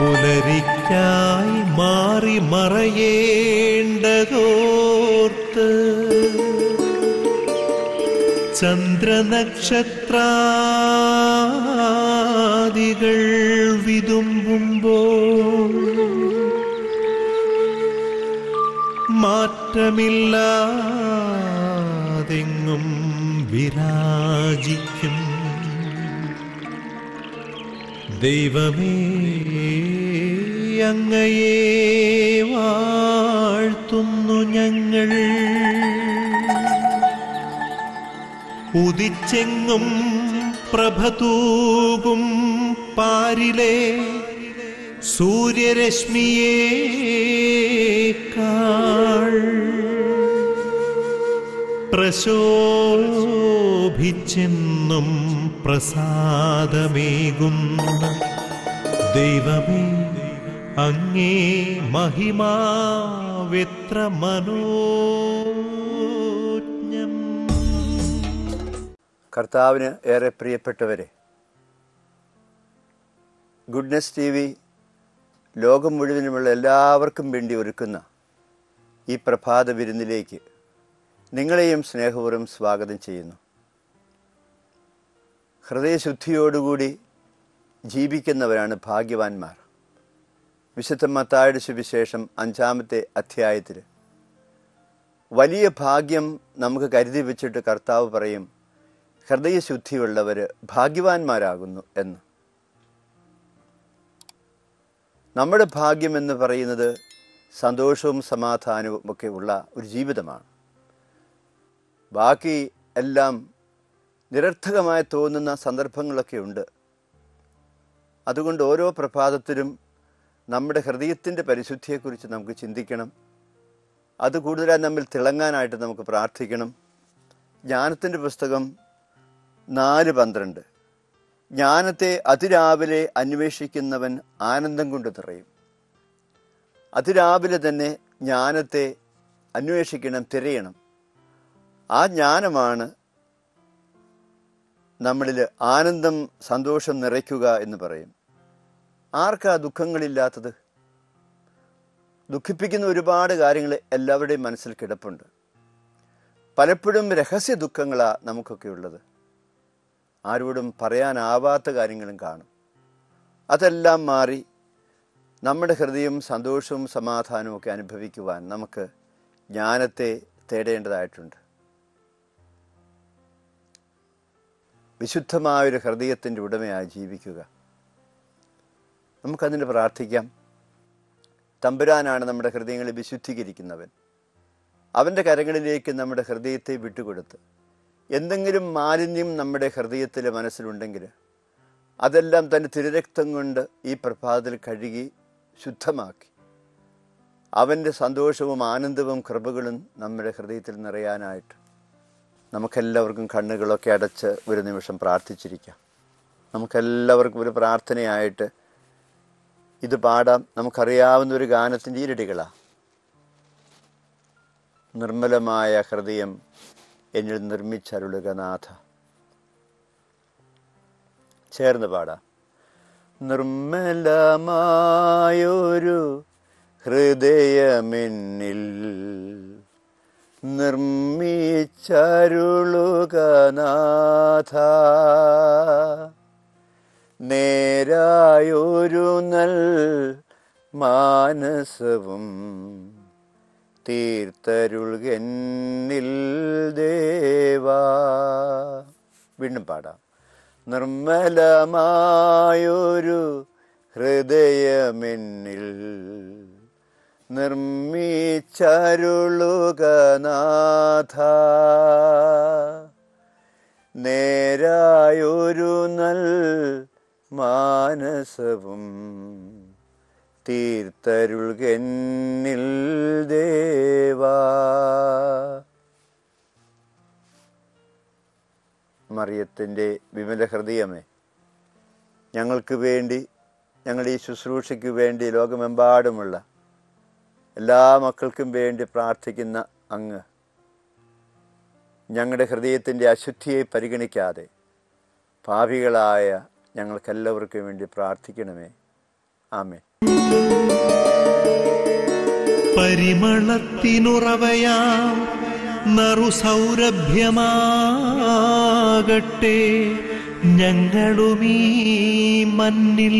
പുലരിക്കായി മാറി മറയേണ്ടതോർത്ത് ചന്ദ്രനക്ഷത്രാദികൾ വിതുമ്പുമ്പോൾ മാറ്റമില്ലാതെങ്ങും വിരാജിക്കും ദൈവമേ അങ്ങയെ വാഴ്ത്തുന്നു ഞങ്ങൾ ഉദിച്ചെങ്ങും പ്രഭതൂകും പാരിലെ സൂര്യരശ്മിയേക്കാൾ പ്രശോഭിച്ചെന്നും പ്രസാദമേകുന്ന ദൈവമേ അങ്ങേ മഹിമാവെത്ര മനോജ്ഞം കർത്താവിന് ഏറെ പ്രിയപ്പെട്ടവരെ ഗുഡ്നസ് ടി വി ലോകം മുഴുവനുമുള്ള എല്ലാവർക്കും വേണ്ടി ഒരുക്കുന്ന ഈ പ്രഭാത വിരുന്നിലേക്ക് നിങ്ങളെയും സ്നേഹപൂർവ്വം സ്വാഗതം ചെയ്യുന്നു ഹൃദയശുദ്ധിയോടുകൂടി ജീവിക്കുന്നവരാണ് ഭാഗ്യവാന്മാർ വിശുദ്ധ മത്തായുടെ സുവിശേഷം അഞ്ചാമത്തെ അധ്യായത്തിൽ വലിയ ഭാഗ്യം നമുക്ക് കരുതി വെച്ചിട്ട് കർത്താവ് പറയും ഹൃദയശുദ്ധിയുള്ളവർ ഭാഗ്യവാന്മാരാകുന്നു എന്ന് നമ്മുടെ ഭാഗ്യം എന്ന് പറയുന്നത് സന്തോഷവും സമാധാനവും ഒക്കെ ഉള്ള ഒരു ജീവിതമാണ് ബാക്കി എല്ലാം നിരർത്ഥകമായി തോന്നുന്ന സന്ദർഭങ്ങളൊക്കെ ഉണ്ട് അതുകൊണ്ട് ഓരോ പ്രഭാതത്തിലും നമ്മുടെ ഹൃദയത്തിൻ്റെ പരിശുദ്ധിയെക്കുറിച്ച് നമുക്ക് ചിന്തിക്കണം അത് കൂടുതലായി നമ്മിൽ തിളങ്ങാനായിട്ട് നമുക്ക് പ്രാർത്ഥിക്കണം ജ്ഞാനത്തിൻ്റെ പുസ്തകം നാല് പന്ത്രണ്ട് ജ്ഞാനത്തെ അതിരാവിലെ അന്വേഷിക്കുന്നവൻ ആനന്ദം കൊണ്ട് നിറയും അതിരാവിലെ തന്നെ ജ്ഞാനത്തെ അന്വേഷിക്കണം തിരയണം ആ ജ്ഞാനമാണ് നമ്മളിൽ ആനന്ദം സന്തോഷം നിറയ്ക്കുക എന്ന് പറയും ആർക്കാ ദുഃഖങ്ങളില്ലാത്തത് ദുഃഖിപ്പിക്കുന്ന ഒരുപാട് കാര്യങ്ങൾ എല്ലാവരുടെയും മനസ്സിൽ കിടപ്പുണ്ട് പലപ്പോഴും രഹസ്യ ദുഃഖങ്ങളാണ് നമുക്കൊക്കെ ഉള്ളത് ആരോടും പറയാനാവാത്ത കാര്യങ്ങളും കാണും അതെല്ലാം മാറി നമ്മുടെ ഹൃദയം സന്തോഷവും സമാധാനവും ഒക്കെ അനുഭവിക്കുവാൻ നമുക്ക് ജ്ഞാനത്തെ തേടേണ്ടതായിട്ടുണ്ട് വിശുദ്ധമായൊരു ഹൃദയത്തിൻ്റെ ഉടമയായി ജീവിക്കുക നമുക്കതിന് പ്രാർത്ഥിക്കാം തമ്പുരാനാണ് നമ്മുടെ ഹൃദയങ്ങളെ വിശുദ്ധീകരിക്കുന്നവൻ അവൻ്റെ കരങ്ങളിലേക്ക് നമ്മുടെ ഹൃദയത്തെ വിട്ടുകൊടുത്ത് എന്തെങ്കിലും മാലിന്യം നമ്മുടെ ഹൃദയത്തിലെ മനസ്സിലുണ്ടെങ്കിൽ അതെല്ലാം തൻ്റെ തിരുരക്തം കൊണ്ട് ഈ പ്രഭാതത്തിൽ കഴുകി ശുദ്ധമാക്കി അവൻ്റെ സന്തോഷവും ആനന്ദവും കൃപകളും നമ്മുടെ ഹൃദയത്തിൽ നിറയാനായിട്ട് നമുക്കെല്ലാവർക്കും കണ്ണുകളൊക്കെ അടച്ച് ഒരു നിമിഷം പ്രാർത്ഥിച്ചിരിക്കാം നമുക്കെല്ലാവർക്കും ഒരു പ്രാർത്ഥനയായിട്ട് ഇത് പാടാം നമുക്കറിയാവുന്ന ഒരു ഗാനത്തിൻ്റെ ഈരടികളാണ് നിർമ്മലമായ ഹൃദയം എന്നിൽ നിർമ്മിച്ചരുളുക നാഥ ചേർന്ന് പാടാം നിർമ്മലമായൊരു ഹൃദയമെന്നിൽ നിർമ്മിച്ചരുളുക നാഥ നേരായൊരു നൽ മാനസവും തീർത്തരുൾകന്നിൽ ദേവാ വീണ്ടും പാടാം നിർമ്മലമായൊരു ഹൃദയമെന്നിൽ നിർമ്മിച്ചരുളുക നാഥ നേരായൊരു നൽ മാനസവും തീർത്തരുൾകന്നിൽ ദേവാ മറിയത്തിൻ്റെ വിമല ഹൃദയമേ ഞങ്ങൾക്ക് വേണ്ടി ഞങ്ങൾ ഈ ശുശ്രൂഷയ്ക്ക് വേണ്ടി ലോകമെമ്പാടുമുള്ള എല്ലാ മക്കൾക്കും വേണ്ടി പ്രാർത്ഥിക്കുന്ന അങ്ങ് ഞങ്ങളുടെ ഹൃദയത്തിൻ്റെ അശുദ്ധിയെ പരിഗണിക്കാതെ പാപികളായ ഞങ്ങൾക്കെല്ലാവർക്കും വേണ്ടി പ്രാർത്ഥിക്കണമേ ആമേ പരിമളത്തിനുറവയാം നറുസൗരഭ്യമാകട്ടെ ഞങ്ങളുമീ മണ്ണിൽ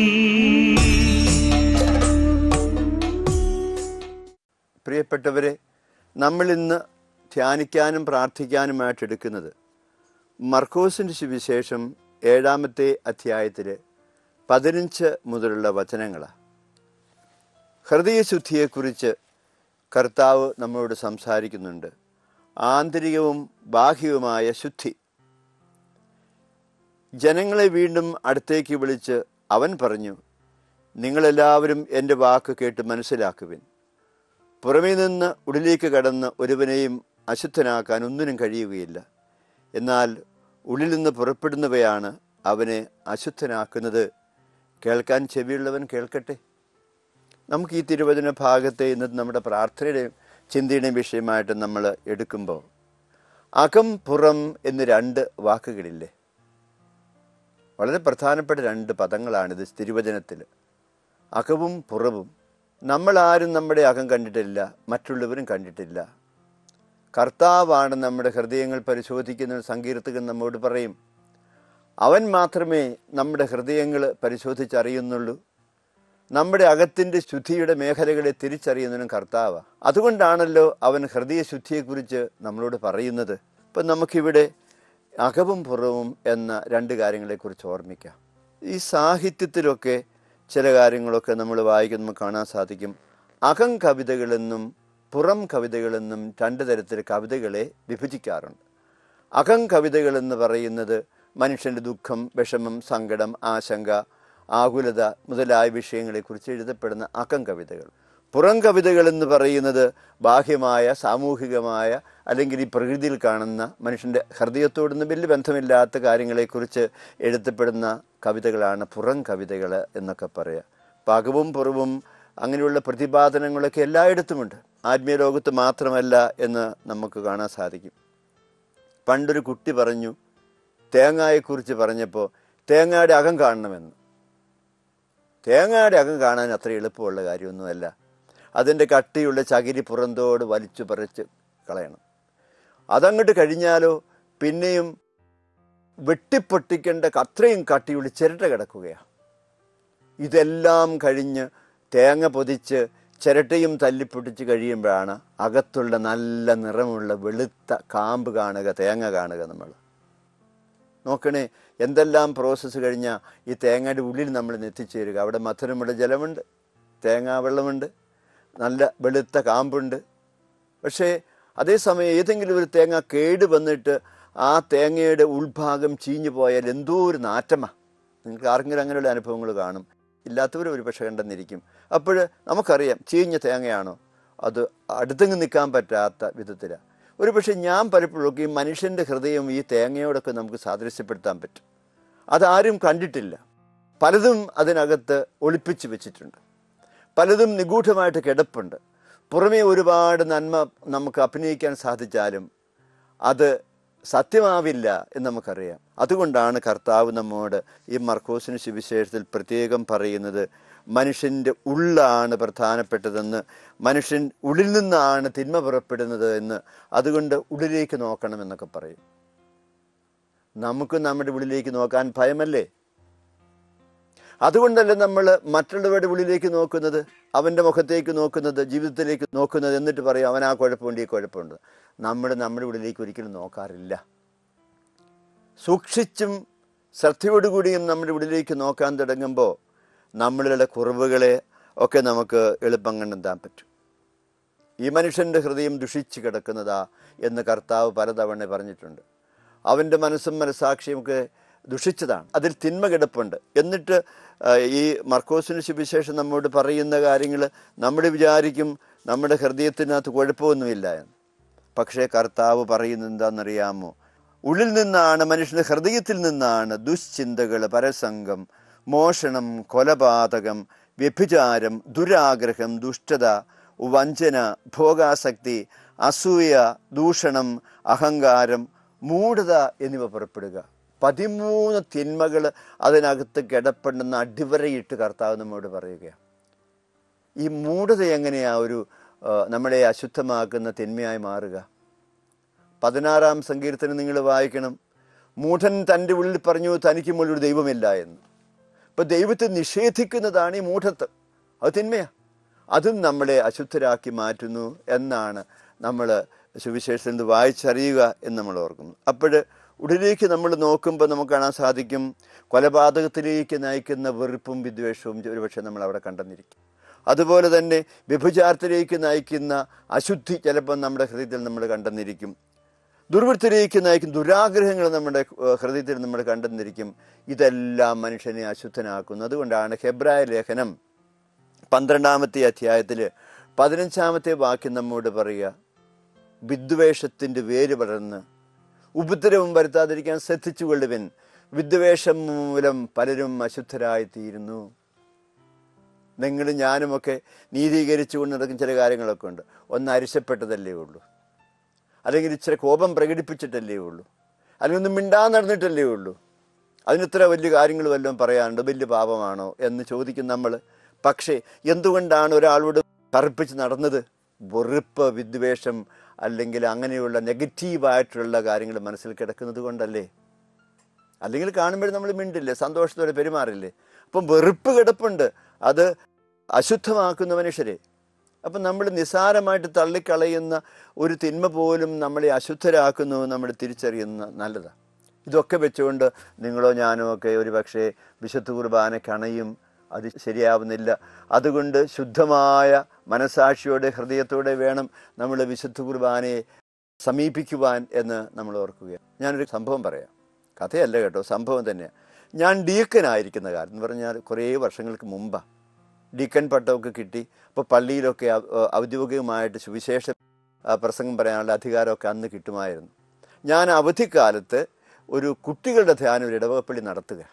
പ്രിയപ്പെട്ടവരെ നമ്മൾ ഇന്ന് ധ്യാനിക്കാനും പ്രാർത്ഥിക്കാനുമായിട്ട് എടുക്കുന്നത് മർക്കോസിൻ്റെ സുവിശേഷം ഏഴാമത്തെ അധ്യായത്തിൽ പതിനഞ്ച് മുതലുള്ള വചനങ്ങളാണ് ഹൃദയശുദ്ധിയെക്കുറിച്ച് കർത്താവ് നമ്മളോട് സംസാരിക്കുന്നുണ്ട് ആന്തരികവും ബാഹ്യവുമായ ശുദ്ധി ജനങ്ങളെ വീണ്ടും അടുത്തേക്ക് വിളിച്ച് അവൻ പറഞ്ഞു നിങ്ങളെല്ലാവരും എൻ്റെ വാക്ക് കേട്ട് മനസ്സിലാക്കുവിൻ പുറമേ നിന്ന് ഉള്ളിലേക്ക് കടന്ന് ഒരുവനെയും അശുദ്ധനാക്കാൻ ഒന്നിനും കഴിയുകയില്ല എന്നാൽ ഉള്ളിൽ നിന്ന് പുറപ്പെടുന്നവയാണ് അവനെ അശുദ്ധനാക്കുന്നത് കേൾക്കാൻ ചെവിയുള്ളവൻ കേൾക്കട്ടെ നമുക്ക് ഈ തിരുവചന ഭാഗത്തെ ഇന്ന് നമ്മുടെ പ്രാർത്ഥനയുടെയും ചിന്തയുടെയും വിഷയമായിട്ട് നമ്മൾ എടുക്കുമ്പോൾ അകം പുറം എന്ന് രണ്ട് വാക്കുകളില്ലേ വളരെ പ്രധാനപ്പെട്ട രണ്ട് പദങ്ങളാണിത് തിരുവചനത്തിൽ അകവും പുറവും നമ്മളാരും നമ്മുടെ അകം കണ്ടിട്ടില്ല മറ്റുള്ളവരും കണ്ടിട്ടില്ല കർത്താവാണ് നമ്മുടെ ഹൃദയങ്ങൾ പരിശോധിക്കുന്ന സങ്കീർത്തകൻ നമ്മോട് പറയും അവൻ മാത്രമേ നമ്മുടെ ഹൃദയങ്ങൾ പരിശോധിച്ചറിയുന്നുള്ളൂ നമ്മുടെ അകത്തിൻ്റെ ശുദ്ധിയുടെ മേഖലകളെ തിരിച്ചറിയുന്നതിനും കർത്താവ് അതുകൊണ്ടാണല്ലോ അവൻ ഹൃദയശുദ്ധിയെക്കുറിച്ച് നമ്മളോട് പറയുന്നത് ഇപ്പം നമുക്കിവിടെ അകവും പുറവും എന്ന രണ്ട് കാര്യങ്ങളെക്കുറിച്ച് ഓർമ്മിക്കാം ഈ സാഹിത്യത്തിലൊക്കെ ചില കാര്യങ്ങളൊക്കെ നമ്മൾ വായിക്കുമ്പോൾ കാണാൻ സാധിക്കും അകം കവിതകളെന്നും പുറം കവിതകളെന്നും രണ്ട് തരത്തിൽ കവിതകളെ വിഭജിക്കാറുണ്ട് അകം കവിതകളെന്ന് പറയുന്നത് മനുഷ്യൻ്റെ ദുഃഖം വിഷമം സങ്കടം ആശങ്ക ആകുലത മുതലായ വിഷയങ്ങളെക്കുറിച്ച് എഴുതപ്പെടുന്ന അകം കവിതകൾ പുറം കവിതകൾ എന്ന് പറയുന്നത് ബാഹ്യമായ സാമൂഹികമായ അല്ലെങ്കിൽ ഈ പ്രകൃതിയിൽ കാണുന്ന മനുഷ്യൻ്റെ ഹൃദയത്തോടൊന്നും വലിയ ബന്ധമില്ലാത്ത കാര്യങ്ങളെക്കുറിച്ച് എഴുതപ്പെടുന്ന കവിതകളാണ് പുറം കവിതകൾ എന്നൊക്കെ പറയുക പകവും പുറവും അങ്ങനെയുള്ള പ്രതിപാദനങ്ങളൊക്കെ എല്ലായിടത്തുമുണ്ട് ആത്മീയ ലോകത്ത് മാത്രമല്ല എന്ന് നമുക്ക് കാണാൻ സാധിക്കും പണ്ടൊരു കുട്ടി പറഞ്ഞു തേങ്ങയെക്കുറിച്ച് പറഞ്ഞപ്പോൾ തേങ്ങയുടെ അകം കാണണമെന്ന് തേങ്ങയുടെ അകം കാണാൻ അത്ര എളുപ്പമുള്ള കാര്യമൊന്നുമല്ല അതിൻ്റെ കട്ടിയുള്ള ചകിരി പുറന്തോട് വലിച്ചു പറിച്ച് കളയണം അതങ്ങോട്ട് കഴിഞ്ഞാലോ പിന്നെയും വെട്ടിപ്പൊട്ടിക്കേണ്ട അത്രയും കട്ടിയുള്ള ചിരട്ട കിടക്കുകയാണ് ഇതെല്ലാം കഴിഞ്ഞ് തേങ്ങ പൊതിച്ച് ചിരട്ടയും തല്ലിപ്പൊട്ടിച്ച് കഴിയുമ്പോഴാണ് അകത്തുള്ള നല്ല നിറമുള്ള വെളുത്ത കാമ്പ് കാണുക തേങ്ങ കാണുക നമ്മൾ നോക്കണേ എന്തെല്ലാം പ്രോസസ്സ് കഴിഞ്ഞാൽ ഈ തേങ്ങയുടെ ഉള്ളിൽ നമ്മൾ എത്തിച്ചേരുക അവിടെ മധുരമുള്ള ജലമുണ്ട് തേങ്ങാ വെള്ളമുണ്ട് നല്ല വെളുത്ത കാമ്പുണ്ട് പക്ഷേ അതേസമയം ഏതെങ്കിലും ഒരു തേങ്ങ കേട് വന്നിട്ട് ആ തേങ്ങയുടെ ഉൾഭാഗം ചീഞ്ഞു പോയാൽ എന്തോ ഒരു നാറ്റമാണ് നിങ്ങൾക്ക് ആർക്കെങ്കിലും അങ്ങനെയുള്ള അനുഭവങ്ങൾ കാണും ഇല്ലാത്തവർ ഒരു പക്ഷെ കണ്ടെന്നിരിക്കും അപ്പോൾ നമുക്കറിയാം ചീഞ്ഞ തേങ്ങയാണോ അത് അടുത്തെങ്ങ് നിൽക്കാൻ പറ്റാത്ത വിധത്തിലാണ് ഒരു പക്ഷേ ഞാൻ പലപ്പോഴും ഈ മനുഷ്യൻ്റെ ഹൃദയം ഈ തേങ്ങയോടൊക്കെ നമുക്ക് സാദൃശ്യപ്പെടുത്താൻ പറ്റും അതാരും കണ്ടിട്ടില്ല പലതും അതിനകത്ത് ഒളിപ്പിച്ച് വെച്ചിട്ടുണ്ട് പലതും നിഗൂഢമായിട്ട് കിടപ്പുണ്ട് പുറമേ ഒരുപാട് നന്മ നമുക്ക് അഭിനയിക്കാൻ സാധിച്ചാലും അത് സത്യമാവില്ല എന്ന് നമുക്കറിയാം അതുകൊണ്ടാണ് കർത്താവ് നമ്മോട് ഈ മർക്കോസിന് സുവിശേഷത്തിൽ പ്രത്യേകം പറയുന്നത് മനുഷ്യൻ്റെ ഉള്ളാണ് പ്രധാനപ്പെട്ടതെന്ന് മനുഷ്യൻ ഉള്ളിൽ നിന്നാണ് തിന്മ പുറപ്പെടുന്നത് എന്ന് അതുകൊണ്ട് ഉള്ളിലേക്ക് നോക്കണമെന്നൊക്കെ പറയും നമുക്ക് നമ്മുടെ ഉള്ളിലേക്ക് നോക്കാൻ ഭയമല്ലേ അതുകൊണ്ടല്ല നമ്മൾ മറ്റുള്ളവരുടെ ഉള്ളിലേക്ക് നോക്കുന്നത് അവൻ്റെ മുഖത്തേക്ക് നോക്കുന്നത് ജീവിതത്തിലേക്ക് നോക്കുന്നത് എന്നിട്ട് പറയും അവൻ ആ കുഴപ്പമുണ്ട് ഈ കുഴപ്പമുണ്ട് നമ്മൾ നമ്മുടെ ഉള്ളിലേക്ക് ഒരിക്കലും നോക്കാറില്ല സൂക്ഷിച്ചും ശ്രദ്ധയോടുകൂടിയും നമ്മുടെ ഉള്ളിലേക്ക് നോക്കാൻ തുടങ്ങുമ്പോൾ നമ്മളുടെ കുറവുകളെ ഒക്കെ നമുക്ക് എളുപ്പം കണ്ടെത്താൻ പറ്റും ഈ മനുഷ്യൻ്റെ ഹൃദയം ദുഷിച്ച് കിടക്കുന്നതാ എന്ന് കർത്താവ് പലതവണ പറഞ്ഞിട്ടുണ്ട് അവൻ്റെ മനസ്സും മനസ്സാക്ഷിയുമൊക്കെ ദുഷിച്ചതാണ് അതിൽ തിന്മ കിടപ്പുണ്ട് എന്നിട്ട് ആ, ഈ മർക്കോസിന് സുവിശേഷം നമ്മോട് പറയുന്ന കാര്യങ്ങൾ നമ്മൾ വിചാരിക്കും നമ്മുടെ ഹൃദയത്തിനകത്ത് കുഴപ്പമൊന്നുമില്ല എന്ന് പക്ഷേ കർത്താവ് പറയുന്നത് എന്താണെന്നറിയാമോ ഉള്ളിൽ നിന്നാണ് മനുഷ്യൻ്റെ ഹൃദയത്തിൽ നിന്നാണ് ദുശ്ചിന്തകൾ പരസംഗം മോഷണം കൊലപാതകം വ്യഭിചാരം ദുരാഗ്രഹം ദുഷ്ടത വഞ്ചന ഭോഗാസക്തി അസൂയ ദൂഷണം അഹങ്കാരം മൂഢത എന്നിവ പുറപ്പെടുക പതിമൂന്ന് തിന്മകൾ അതിനകത്ത് കിടപ്പുണ്ടെന്ന് അടിവരയിട്ട് കർത്താവ് നമ്മോട് പറയുകയാണ് ഈ മൂഢത എങ്ങനെയാ ഒരു ആ, നമ്മളെ അശുദ്ധമാക്കുന്ന തിന്മയായി മാറുക പതിനാറാം സങ്കീർത്തനം നിങ്ങൾ വായിക്കണം മൂഢൻ തൻ്റെ ഉള്ളിൽ പറഞ്ഞു തനിക്ക് മുകളിൽ ഒരു ദൈവമില്ല എന്ന് ഇപ്പൊ ദൈവത്തെ നിഷേധിക്കുന്നതാണ് ഈ മൂഢത്വം അത് തിന്മയാ അതും നമ്മളെ അശുദ്ധരാക്കി മാറ്റുന്നു എന്നാണ് നമ്മൾ സുവിശേഷത്തിൽ നിന്ന് വായിച്ചറിയുക എന്ന് നമ്മൾ ഓർക്കുന്നു അപ്പോൾ ഉടലേക്ക് നമ്മൾ നോക്കുമ്പോൾ നമുക്ക് കാണാൻ സാധിക്കും കൊലപാതകത്തിലേക്ക് നയിക്കുന്ന വെറുപ്പും വിദ്വേഷവും ഒരുപക്ഷെ നമ്മൾ അവിടെ കണ്ടെന്നിരിക്കും അതുപോലെ തന്നെ വ്യഭിചാരത്തിലേക്ക് നയിക്കുന്ന അശുദ്ധി ചിലപ്പോൾ നമ്മുടെ ഹൃദയത്തിൽ നമ്മൾ കണ്ടെന്നിരിക്കും ദുർവൃത്തിലേക്ക് നയിക്കുന്ന ദുരാഗ്രഹങ്ങൾ നമ്മുടെ ഏഹ്, ഹൃദയത്തിൽ നമ്മൾ കണ്ടെന്നിരിക്കും ഇതെല്ലാം മനുഷ്യനെ അശുദ്ധനാക്കുന്നു അതുകൊണ്ടാണ് ഹെബ്രായ ലേഖനം പന്ത്രണ്ടാമത്തെ അധ്യായത്തിൽ പതിനഞ്ചാമത്തെ വാക്യം നമ്മോട് പറയുക വിദ്വേഷത്തിൻ്റെ വേര് വളർന്ന് ഉപദ്രവം വരുത്താതിരിക്കാൻ ശ്രദ്ധിച്ചു കൊള്ളുവൻ വിദ്വേഷം മൂലം പലരും അശുദ്ധരായി തീരുന്നു നിങ്ങളും ഞാനുമൊക്കെ നീതീകരിച്ചു കൊണ്ട് നടക്കുന്ന ചില കാര്യങ്ങളൊക്കെ ഉണ്ട് ഒന്ന് അരിശപ്പെട്ടതല്ലേ ഉള്ളൂ അല്ലെങ്കിൽ ഇച്ചിരി കോപം പ്രകടിപ്പിച്ചിട്ടല്ലേ ഉള്ളൂ അല്ലെങ്കിൽ ഒന്നും മിണ്ടാൻ നടന്നിട്ടല്ലേ ഉള്ളൂ അതിനിത്ര വലിയ കാര്യങ്ങൾ വല്ലതും പറയാനുണ്ട് വലിയ പാപമാണോ എന്ന് ചോദിക്കും നമ്മൾ പക്ഷേ എന്തുകൊണ്ടാണ് ഒരാളോട് കറുപ്പിച്ച് നടന്നത് വെറുപ്പ് വിദ്വേഷം അല്ലെങ്കിൽ അങ്ങനെയുള്ള നെഗറ്റീവായിട്ടുള്ള കാര്യങ്ങൾ മനസ്സിൽ കിടക്കുന്നത് കൊണ്ടല്ലേ അല്ലെങ്കിൽ കാണുമ്പോൾ നമ്മൾ മിണ്ടില്ലേ സന്തോഷത്തോടെ പെരുമാറില്ലേ അപ്പം വെറുപ്പ് കിടപ്പുണ്ട് അത് അശുദ്ധമാക്കുന്ന മനുഷ്യരെ അപ്പം നമ്മൾ നിസാരമായിട്ട് തള്ളിക്കളയുന്ന ഒരു തിന്മ പോലും നമ്മളെ അശുദ്ധരാക്കുന്നു നമ്മൾ തിരിച്ചറിയുന്ന നല്ലതാണ് ഇതൊക്കെ വെച്ചുകൊണ്ട് നിങ്ങളോ ഞാനോ ഒക്കെ ഒരു പക്ഷേ വിശുദ്ധ കുർബാന കണയും അത് ശരിയാവുന്നില്ല അതുകൊണ്ട് ശുദ്ധമായ മനസാക്ഷിയോടെ ഹൃദയത്തോടെ വേണം നമ്മൾ വിശുദ്ധ കുർബാനയെ സമീപിക്കുവാൻ എന്ന് നമ്മൾ ഓർക്കുകയാണ് ഞാനൊരു സംഭവം പറയാം കഥയല്ല കേട്ടോ സംഭവം തന്നെയാണ് ഞാൻ ഡീക്കനായിരിക്കുന്ന കാലം എന്ന് പറഞ്ഞാൽ കുറേ വർഷങ്ങൾക്ക് മുമ്പാണ് ഡീക്കൻ പട്ടമൊക്കെ കിട്ടി അപ്പോൾ പള്ളിയിലൊക്കെ ഔ- ഔദ്യോഗികമായിട്ട് സുവിശേഷ ആ, പ്രസംഗം പറയാനുള്ള അധികാരമൊക്കെ അന്ന് കിട്ടുമായിരുന്നു ഞാൻ അവധിക്കാലത്ത് ഒരു കുട്ടികളുടെ ധ്യാനം ഒരു ഇടവകപ്പള്ളി നടത്തുക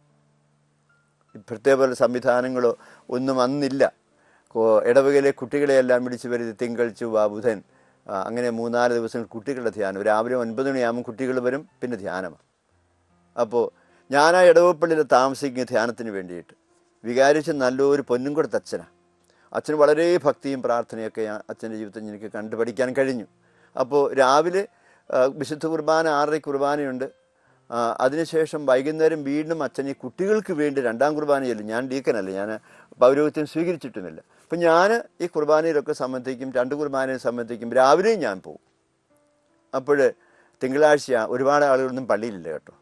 ഇപ്പോഴത്തെ പോലെ സംവിധാനങ്ങളോ ഒന്നും അന്നില്ല കോ- ഇടവകയിലെ കുട്ടികളെയെല്ലാം വിളിച്ച് വരുത്തി തിങ്കൾ ചൊവ്വ ബുധൻ ആ, അങ്ങനെ മൂന്നാല് ദിവസങ്ങൾ കുട്ടികളുടെ ധ്യാനം രാവിലെ ഒൻപത് മണിയാകുമ്പോൾ കുട്ടികൾ വരും പിന്നെ ധ്യാനമാണ് അപ്പോൾ ഞാൻ ആ ഇടവപ്പള്ളിയിൽ താമസിക്കുന്ന ധ്യാനത്തിന് വേണ്ടിയിട്ട് വികാരിച്ച് നല്ലൊരു പൊന്നും കൊടുത്ത അച്ഛനാണ് അച്ഛന് വളരെ ഭക്തിയും പ്രാർത്ഥനയൊക്കെ ആ അച്ഛൻ്റെ ജീവിതത്തിൽ എനിക്ക് കണ്ടു പഠിക്കാൻ കഴിഞ്ഞു അപ്പോൾ രാവിലെ ആ, വിശുദ്ധ കുർബാന ആറര കുർബാനയുണ്ട് ആ, അതിനുശേഷം വൈകുന്നേരം വീണ്ടും അച്ഛൻ ഈ കുട്ടികൾക്ക് വേണ്ടി രണ്ടാം കുർബാന ചെല്ലും ഞാൻ ഡീക്കനല്ല ഞാൻ പൗരോഹിത്യം സ്വീകരിച്ചിട്ടുമില്ല അപ്പം ഞാൻ ഈ കുർബാനയിലൊക്കെ സംബന്ധിക്കും രണ്ട് കുർബാനയെ സംബന്ധിക്കും രാവിലെയും ഞാൻ പോകും അപ്പോൾ തിങ്കളാഴ്ച ഒരുപാട് ആളുകളൊന്നും പള്ളിയിലില്ല കേട്ടോ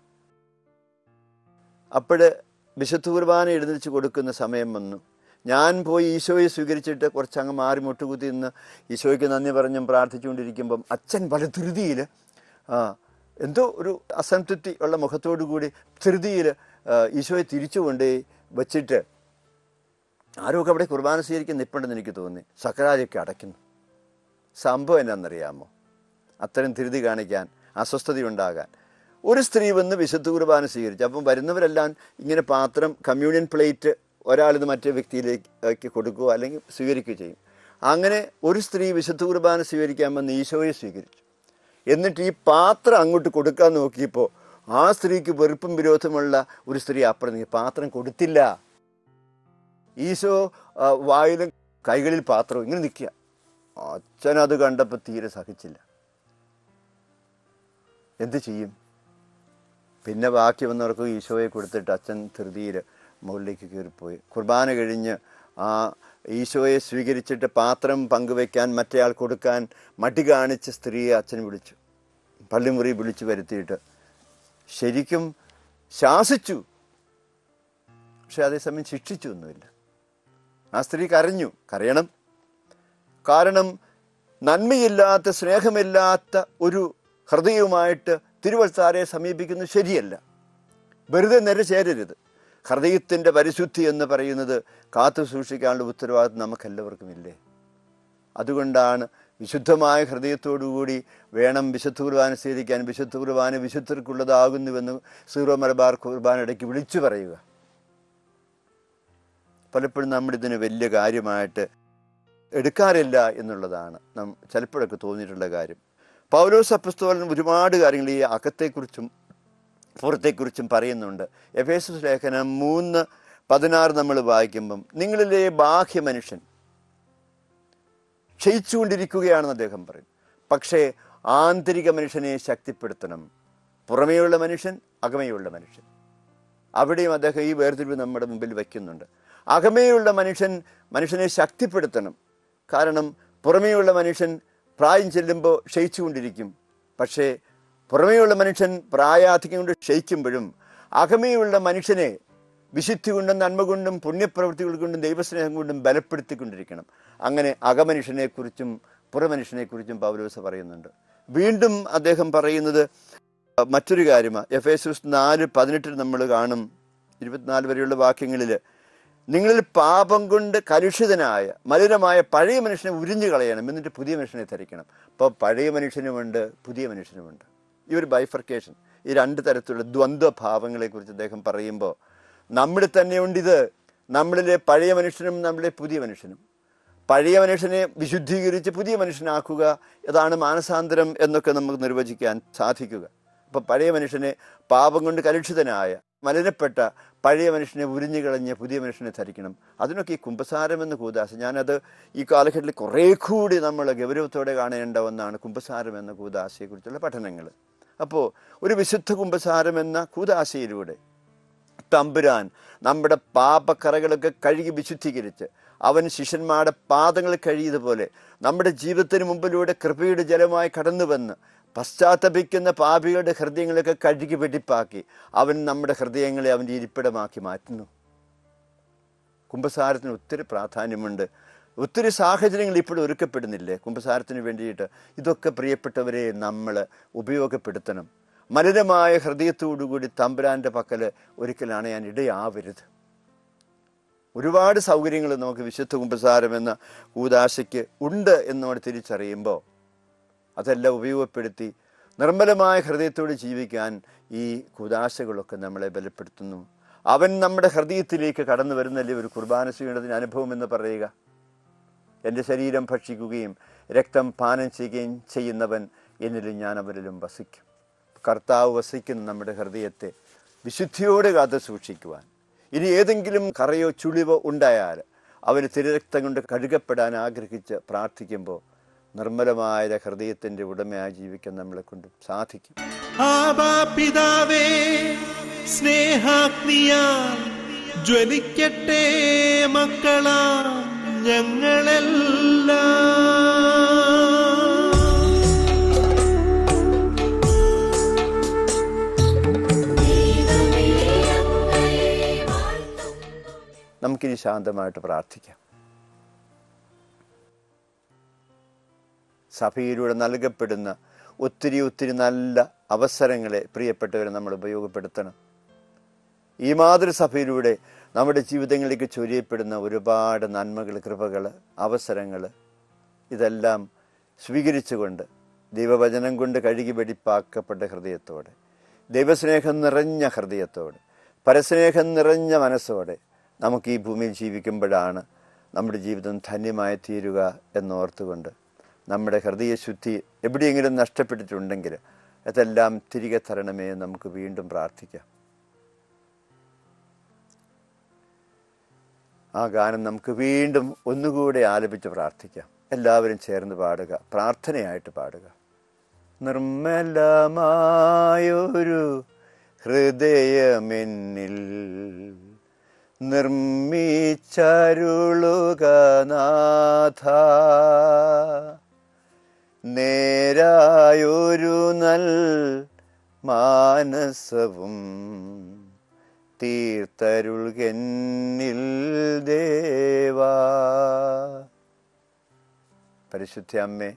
അപ്പോൾ വിശുദ്ധ കുർബാന എഴുന്നേച്ച് കൊടുക്കുന്ന സമയം വന്നു ഞാൻ പോയി ഈശോയെ സ്വീകരിച്ചിട്ട് കുറച്ചങ്ങ് മാറി മുട്ടുകുത്തി നിന്ന് ഈശോയ്ക്ക് നന്ദി പറഞ്ഞും പ്രാർത്ഥിച്ചുകൊണ്ടിരിക്കുമ്പം അച്ഛൻ വളരെ ധൃതിയിൽ ആ എന്തോ ഒരു അസംതൃപ്തി ഉള്ള മുഖത്തോടു കൂടി ധൃതിയിൽ ഈശോയെ തിരിച്ചുകൊണ്ട് വച്ചിട്ട് ആരൊക്കെ അവിടെ കുർബാന സ്വീകരിക്കുന്ന നിൽപ്പുണ്ടെന്ന് എനിക്ക് തോന്നി സക്കരാജൊക്കെ അടയ്ക്കുന്നു സംഭവം എന്നാണെന്നറിയാമോ അത്തരം ധൃതി കാണിക്കാൻ അസ്വസ്ഥതയുണ്ടാകാൻ ഒരു സ്ത്രീ വന്ന് വിശുദ്ധ കുർബാന സ്വീകരിച്ചു അപ്പം വരുന്നവരെല്ലാം ഇങ്ങനെ പാത്രം കമ്മ്യൂണിയൻ പ്ലേറ്റ് ഒരാളിത് മറ്റേ വ്യക്തിയിലേക്ക് കൊടുക്കുകയോ അല്ലെങ്കിൽ സ്വീകരിക്കുകയോ ചെയ്യും അങ്ങനെ ഒരു സ്ത്രീ വിശുദ്ധ കുർബാന സ്വീകരിക്കാൻ വന്ന് ഈശോയെ സ്വീകരിച്ചു എന്നിട്ട് ഈ പാത്രം അങ്ങോട്ട് കൊടുക്കാൻ നോക്കിയപ്പോൾ ആ സ്ത്രീക്ക് വെറുപ്പും വിരോധമുള്ള ഒരു സ്ത്രീ അപ്പുറം നീ പാത്രം കൊടുത്തില്ല ഈശോ ആ, വായിലും കൈകളിൽ പാത്രവും ഇങ്ങനെ നിൽക്കുക അച്ഛൻ അത് കണ്ടപ്പോൾ തീരെ സഹിച്ചില്ല എന്ത് ചെയ്യും പിന്നെ ബാക്കി വന്നവർക്ക് ഈശോയെ കൊടുത്തിട്ട് അച്ഛൻ ധൃതിയിൽ മുകളിലേക്ക് കയറിപ്പോയി കുർബാന കഴിഞ്ഞ് ആ ഈശോയെ സ്വീകരിച്ചിട്ട് പാത്രം പങ്കുവെക്കാൻ മറ്റേയാൾ കൊടുക്കാൻ മടി കാണിച്ച സ്ത്രീയെ അച്ഛൻ വിളിച്ചു പള്ളിമുറി വിളിച്ചു വരുത്തിയിട്ട് ശരിക്കും ശാസിച്ചു പക്ഷെ അതേസമയം ശിക്ഷിച്ചു ഒന്നുമില്ല ആ സ്ത്രീ കരഞ്ഞു കരയണം കാരണം നന്മയില്ലാത്ത സ്നേഹമില്ലാത്ത ഒരു ഹൃദയവുമായിട്ട് തിരുവൾസാരെ സമീപിക്കുന്നത് ശരിയല്ല വെറുതെ നിര ചേരരുത് ഹൃദയത്തിൻ്റെ പരിശുദ്ധി എന്ന് പറയുന്നത് കാത്തു സൂക്ഷിക്കാനുള്ള ഉത്തരവാദിത്വം നമുക്കെല്ലാവർക്കും ഇല്ലേ അതുകൊണ്ടാണ് വിശുദ്ധമായ ഹൃദയത്തോടുകൂടി വേണം വിശുദ്ധ കുർബാന സ്വീകരിക്കാൻ വിശുദ്ധ കുർബാന വിശുദ്ധർക്കുള്ളതാകുന്നുവെന്ന് സീറോ മലബാർ കുർബാന ഇടയ്ക്ക് വിളിച്ചു പറയുക പലപ്പോഴും നമ്മളിതിന് വലിയ കാര്യമായിട്ട് എടുക്കാറില്ല എന്നുള്ളതാണ് നാം ചിലപ്പോഴൊക്കെ തോന്നിയിട്ടുള്ള കാര്യം പൗലോസ് അപ്പസ്തോലൻ ഒരുപാട് കാര്യങ്ങൾ ഈ അകത്തെക്കുറിച്ചും പുറത്തെക്കുറിച്ചും പറയുന്നുണ്ട് എഫേസസ് ലേഖനം മൂന്ന് പതിനാറ് നമ്മൾ വായിക്കുമ്പം നിങ്ങളിലെ ബാഹ്യ മനുഷ്യൻ ക്ഷയിച്ചുകൊണ്ടിരിക്കുകയാണെന്ന് അദ്ദേഹം പറയും പക്ഷേ ആന്തരിക മനുഷ്യനെ ശക്തിപ്പെടുത്തണം പുറമേയുള്ള മനുഷ്യൻ അകമേയുള്ള മനുഷ്യൻ അവിടെയും അദ്ദേഹം ഈ വേർതിരിവ് നമ്മുടെ മുമ്പിൽ വയ്ക്കുന്നുണ്ട് അകമേയുള്ള മനുഷ്യൻ മനുഷ്യനെ ശക്തിപ്പെടുത്തണം കാരണം പുറമേയുള്ള മനുഷ്യൻ പ്രായം ചെല്ലുമ്പോൾ ക്ഷയിച്ചുകൊണ്ടിരിക്കും പക്ഷേ പുറമേയുള്ള മനുഷ്യൻ പ്രായാധികം കൊണ്ട് ക്ഷയിക്കുമ്പോഴും അകമേയുള്ള മനുഷ്യനെ വിശുദ്ധി കൊണ്ടും നന്മ കൊണ്ടും പുണ്യപ്രവൃത്തികൾ കൊണ്ടും ദൈവസ്നേഹം കൊണ്ടും ബലപ്പെടുത്തിക്കൊണ്ടിരിക്കണം അങ്ങനെ അകമനുഷ്യനെക്കുറിച്ചും പുറമനുഷ്യനെക്കുറിച്ചും പൗലോസ് പറയുന്നുണ്ട് വീണ്ടും അദ്ദേഹം പറയുന്നത് മറ്റൊരു കാര്യമാണ് എഫ് എസ് നാല് പതിനെട്ടിൽ നമ്മൾ കാണും ഇരുപത്തിനാല് വരെയുള്ള വാക്യങ്ങളിൽ നിങ്ങളിൽ പാപം കൊണ്ട് കലുഷിതനായ മലിനമായ പഴയ മനുഷ്യനെ ഉരിഞ്ഞു കളയണം എന്നിട്ട് പുതിയ മനുഷ്യനെ ധരിക്കണം അപ്പോൾ പഴയ മനുഷ്യനുമുണ്ട് പുതിയ മനുഷ്യനുമുണ്ട് ഈ ഒരു ബൈഫർക്കേഷൻ ഈ രണ്ട് തരത്തിലുള്ള ദ്വന്ദ്വ ഭാവങ്ങളെക്കുറിച്ച് അദ്ദേഹം പറയുമ്പോൾ നമ്മളിൽ തന്നെയുണ്ട് ഇത് നമ്മളിലെ പഴയ മനുഷ്യനും നമ്മളിലെ പുതിയ മനുഷ്യനും പഴയ മനുഷ്യനെ വിശുദ്ധീകരിച്ച് പുതിയ മനുഷ്യനാക്കുക ഇതാണ് മാനസാന്തരം എന്നൊക്കെ നമുക്ക് നിർവചിക്കാൻ സാധിക്കുക അപ്പം പഴയ മനുഷ്യനെ പാപം കൊണ്ട് കലുഷിതനായ മലിനപ്പെട്ട പഴയ മനുഷ്യനെ ഉരിഞ്ഞു കളഞ്ഞ് പുതിയ മനുഷ്യനെ ധരിക്കണം അതിനൊക്കെ ഈ കുംഭസാരം എന്ന കൂതാശ ഞാനത് ഈ കാലഘട്ടത്തിൽ കുറേ കൂടി നമ്മൾ ഗൗരവത്തോടെ കാണേണ്ട ഒന്നാണ് കുംഭസാരം എന്ന കൂതാശയെക്കുറിച്ചുള്ള പഠനങ്ങൾ അപ്പോൾ ഒരു വിശുദ്ധ കുംഭസാരം എന്ന കൂതാശയിലൂടെ തമ്പുരാൻ നമ്മുടെ പാപക്കറകളൊക്കെ കഴുകി വിശുദ്ധീകരിച്ച് അവൻ ശിഷ്യന്മാരുടെ പാദങ്ങൾ കഴിയതുപോലെ നമ്മുടെ ജീവിതത്തിന് മുമ്പിലൂടെ കൃപയുടെ ജലമായി കടന്നു വന്ന് പശ്ചാത്തപിക്കുന്ന പാപികളുടെ ഹൃദയങ്ങളൊക്കെ കഴുകി വെടിപ്പാക്കി അവൻ നമ്മുടെ ഹൃദയങ്ങളെ അവൻ്റെ ഇരിപ്പിടമാക്കി മാറ്റുന്നു കുംഭസാരത്തിന് ഒത്തിരി പ്രാധാന്യമുണ്ട് ഒത്തിരി സാഹചര്യങ്ങൾ ഇപ്പോൾ ഒരുക്കപ്പെടുന്നില്ലേ കുംഭസാരത്തിന് വേണ്ടിയിട്ട് ഇതൊക്കെ പ്രിയപ്പെട്ടവരെ നമ്മൾ ഉപയോഗപ്പെടുത്തണം മലിനമായ ഹൃദയത്തോടുകൂടി തമ്പുരാൻ്റെ പക്കൽ ഒരിക്കൽ അണയാൻ ഇടയാവരുത് ഒരുപാട് സൗകര്യങ്ങൾ നമുക്ക് വിശുദ്ധ കുംഭസാരം എന്ന കൂതാശയ്ക്ക് ഉണ്ട് എന്നോട് തിരിച്ചറിയുമ്പോൾ അതെല്ലാം ഉപയോഗപ്പെടുത്തി നിർമ്മലമായ ഹൃദയത്തോട് ജീവിക്കാൻ ഈ കുതാശകളൊക്കെ നമ്മളെ ബലപ്പെടുത്തുന്നു അവൻ നമ്മുടെ ഹൃദയത്തിലേക്ക് കടന്നു വരുന്നല്ലേ ഒരു കുർബാന ചെയ്യേണ്ടതിന് അനുഭവം എന്ന് പറയുക എൻ്റെ ശരീരം ഭക്ഷിക്കുകയും രക്തം പാനം ചെയ്യുകയും ചെയ്യുന്നവൻ എന്നിലും ഞാൻ അവരിലും വസിക്കും കർത്താവ് വസിക്കുന്ന നമ്മുടെ ഹൃദയത്തെ വിശുദ്ധിയോടെ കാത്തു സൂക്ഷിക്കുവാൻ ഇനി ഏതെങ്കിലും കറയോ ചുളിവോ ഉണ്ടായാൽ അവന് തിരരക്തം കൊണ്ട് കഴുകപ്പെടാൻ ആഗ്രഹിച്ച് പ്രാർത്ഥിക്കുമ്പോൾ നിർമ്മലമായ ഹൃദയത്തിൻ്റെ ഉടമയായി ജീവിക്കാൻ നമ്മളെ കൊണ്ട് സാധിക്കും ആബാ പിതാവേ സ്നേഹാഗ്നിയാൽ ജ്വലിക്കട്ടെ മക്കളാ ഞങ്ങളെല്ലാം നമുക്കിനി ശാന്തമായിട്ട് പ്രാർത്ഥിക്കാം സഭയിലൂടെ നൽകപ്പെടുന്ന ഒത്തിരി ഒത്തിരി നല്ല അവസരങ്ങളെ പ്രിയപ്പെട്ടവരെ നമ്മൾ ഉപയോഗപ്പെടുത്തണം ഈ മാതൃസഭയിലൂടെ നമ്മുടെ ജീവിതങ്ങളിലേക്ക് ചൊരിയപ്പെടുന്ന ഒരുപാട് നന്മകൾ കൃപകൾ അവസരങ്ങൾ ഇതെല്ലാം സ്വീകരിച്ചുകൊണ്ട് ദൈവവചനം കൊണ്ട് കഴുകി വെടിപ്പാക്കപ്പെട്ട ഹൃദയത്തോടെ ദൈവസ്നേഹം നിറഞ്ഞ ഹൃദയത്തോടെ പരസ്നേഹം നിറഞ്ഞ മനസ്സോടെ നമുക്ക് ഈ ഭൂമിയിൽ ജീവിക്കുമ്പോഴാണ് നമ്മുടെ ജീവിതം ധന്യമായി തീരുക എന്നോർത്തുകൊണ്ട് നമ്മുടെ ഹൃദയശുദ്ധി എവിടെയെങ്കിലും നഷ്ടപ്പെട്ടിട്ടുണ്ടെങ്കിൽ അതെല്ലാം തിരികെ തരണമേ എന്ന് നമുക്ക് വീണ്ടും പ്രാർത്ഥിക്കാം ആ ഗാനം നമുക്ക് വീണ്ടും ഒന്നുകൂടെ ആലപിച്ച് പ്രാർത്ഥിക്കാം എല്ലാവരും ചേർന്ന് പാടുക പ്രാർത്ഥനയായിട്ട് പാടുക നിർമ്മലമായൊരു ഹൃദയമെന്നിൽ നിർമ്മിച്ചരുളുക നാഥ നേരായൊരു നൽ മാനസവും തീർത്തരുൾകെന്നിൽ ദേവാ പരിശുദ്ധ അമ്മേ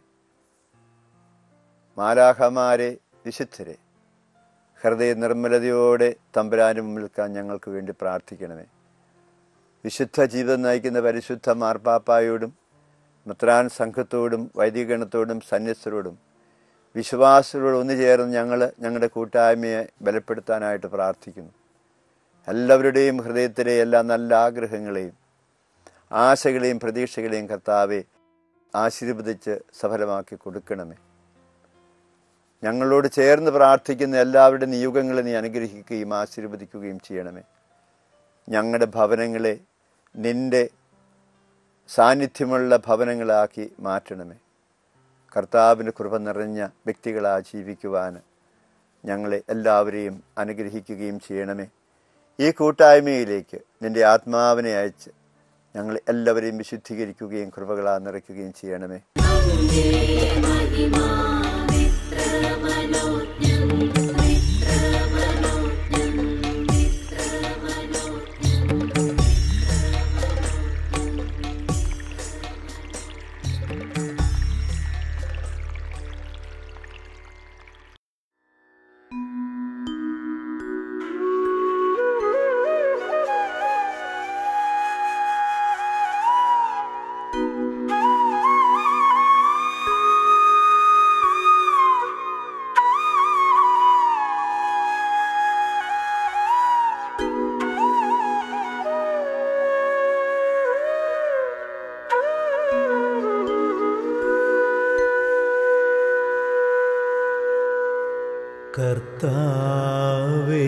മാലാഹമാരെ വിശുദ്ധരെ ഹൃദയ നിർമ്മലതയോടെ തമ്പുരാനും നിൽക്കാൻ ഞങ്ങൾക്ക് വേണ്ടി പ്രാർത്ഥിക്കണമേ വിശുദ്ധ ജീവിതം നയിക്കുന്ന പരിശുദ്ധ മാർപ്പാപ്പായോടും മുത്രാൻ സംഘത്തോടും വൈദികഗണത്തോടും സന്യസ്തരോടും വിശ്വാസത്തോടും ഒന്നു ചേർന്ന് ഞങ്ങൾ ഞങ്ങളുടെ കൂട്ടായ്മയെ ബലപ്പെടുത്താനായിട്ട് പ്രാർത്ഥിക്കുന്നു എല്ലാവരുടെയും ഹൃദയത്തിലെ എല്ലാ നല്ല ആഗ്രഹങ്ങളെയും ആശകളെയും പ്രതീക്ഷകളെയും കർത്താവെ ആശീർവദിച്ച് സഫലമാക്കി കൊടുക്കണമേ ഞങ്ങളോട് ചേർന്ന് പ്രാർത്ഥിക്കുന്ന എല്ലാവരുടെ നിയോഗങ്ങളെ നീ അനുഗ്രഹിക്കുകയും ആശീർവദിക്കുകയും ചെയ്യണമേ ഞങ്ങളുടെ ഭവനങ്ങളെ നിന്റെ സാന്നിധ്യമുള്ള ഭവനങ്ങളാക്കി മാറ്റണമേ കർത്താവിൻ്റെ കൃപ നിറഞ്ഞ വ്യക്തികളാ ജീവിക്കുവാൻ ഞങ്ങളെ എല്ലാവരെയും അനുഗ്രഹിക്കുകയും ചെയ്യണമേ ഈ കൂട്ടായ്മയിലേക്ക് നിൻ്റെ ആത്മാവിനെ അയച്ച് ഞങ്ങൾ എല്ലാവരെയും വിശുദ്ധീകരിക്കുകയും കൃപകളാ നിറയ്ക്കുകയും ചെയ്യണമേ കർത്താവേ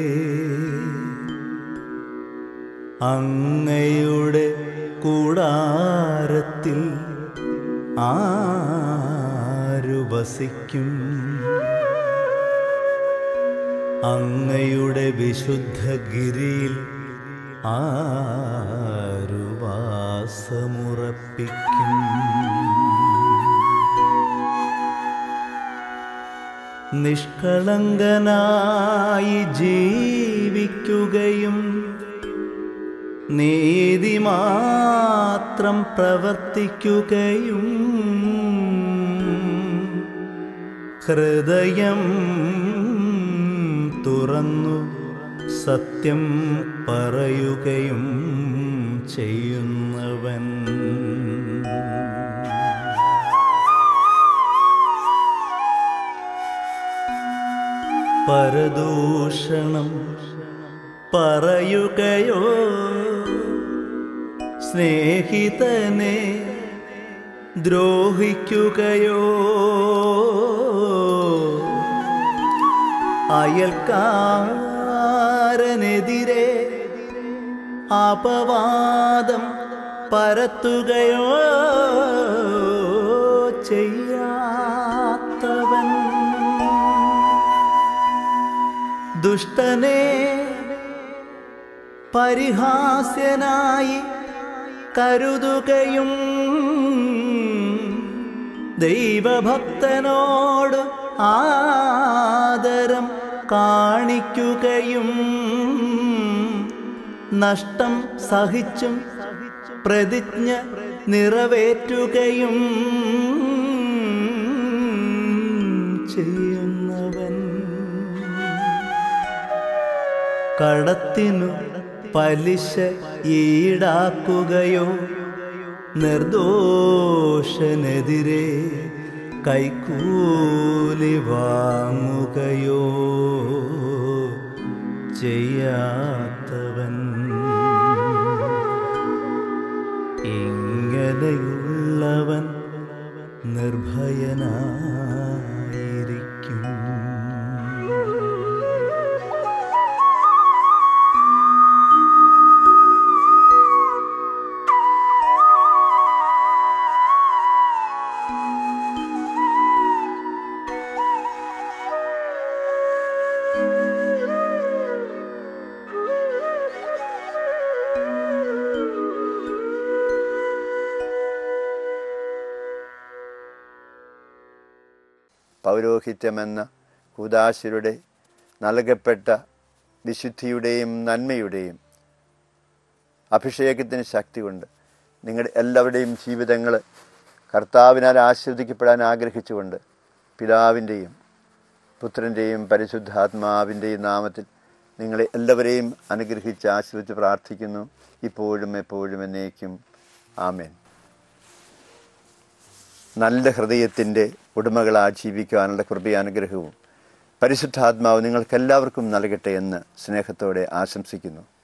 അങ്ങയുടെ കൂടാരത്തിൽ ആരു വസിക്കും അങ്ങയുടെ വിശുദ്ധഗിരിയിൽ ആരു വാസമുറപ്പിക്കും നിഷ്കളങ്കനായി ജീവിക്കുകയും നീതി മാത്രം പ്രവർത്തിക്കുകയും ഹൃദയം തുറന്നു സത്യം പറയുകയും ചെയ്യുന്നവൻ പരദൂഷണം പറയുകയോ സ്നേഹിതനെ ദ്രോഹിക്കുകയോ അയൽക്കാരനെതിരെ അപവാദം പരത്തുകയോ ചെയ്യാത്തവൻ ദുഷ്ടനെ പരിഹാസ്യനായി കരുതുകയും ദൈവഭക്തനോട് ആദരം കാണിക്കുകയും നഷ്ടം സഹിച്ചും പ്രതിജ്ഞ നിറവേറ്റുകയും ചെയ്യുന്നവൻ കടത്തിനു പലിശ ഈടാക്കുകയോ നിർദോഷനെതിരെ കൈക്കൂലി വാങ്ങുകയോ ചെയ്യാത്തവൻ ഇങ്ങനെയുള്ളവൻ നിർഭയനായിരിക്കും പൗരോഹിത്യമെന്ന കുദാശരുടെ നൽകപ്പെട്ട വിശുദ്ധിയുടെയും നന്മയുടെയും അഭിഷേകത്തിന് ശക്തി കൊണ്ട് നിങ്ങളുടെ എല്ലാവരുടെയും ജീവിതങ്ങൾ കർത്താവിനാൽ ആസ്വദിക്കപ്പെടാൻ ആഗ്രഹിച്ചുകൊണ്ട് പിതാവിൻ്റെയും പുത്രൻ്റെയും പരിശുദ്ധാത്മാവിൻ്റെയും നാമത്തിൽ നിങ്ങളെ എല്ലാവരെയും അനുഗ്രഹിച്ച് ആശ്രയിച്ച് പ്രാർത്ഥിക്കുന്നു ഇപ്പോഴും എപ്പോഴും എന്നേക്കും ആമേൻ നല്ല ഹൃദയത്തിൻ്റെ ഉടമകളാ ജീവിക്കുവാനുള്ള കൃപയാനുഗ്രഹവും പരിശുദ്ധാത്മാവ് നിങ്ങൾക്കെല്ലാവർക്കും നൽകട്ടെ എന്ന് സ്നേഹത്തോടെ ആശംസിക്കുന്നു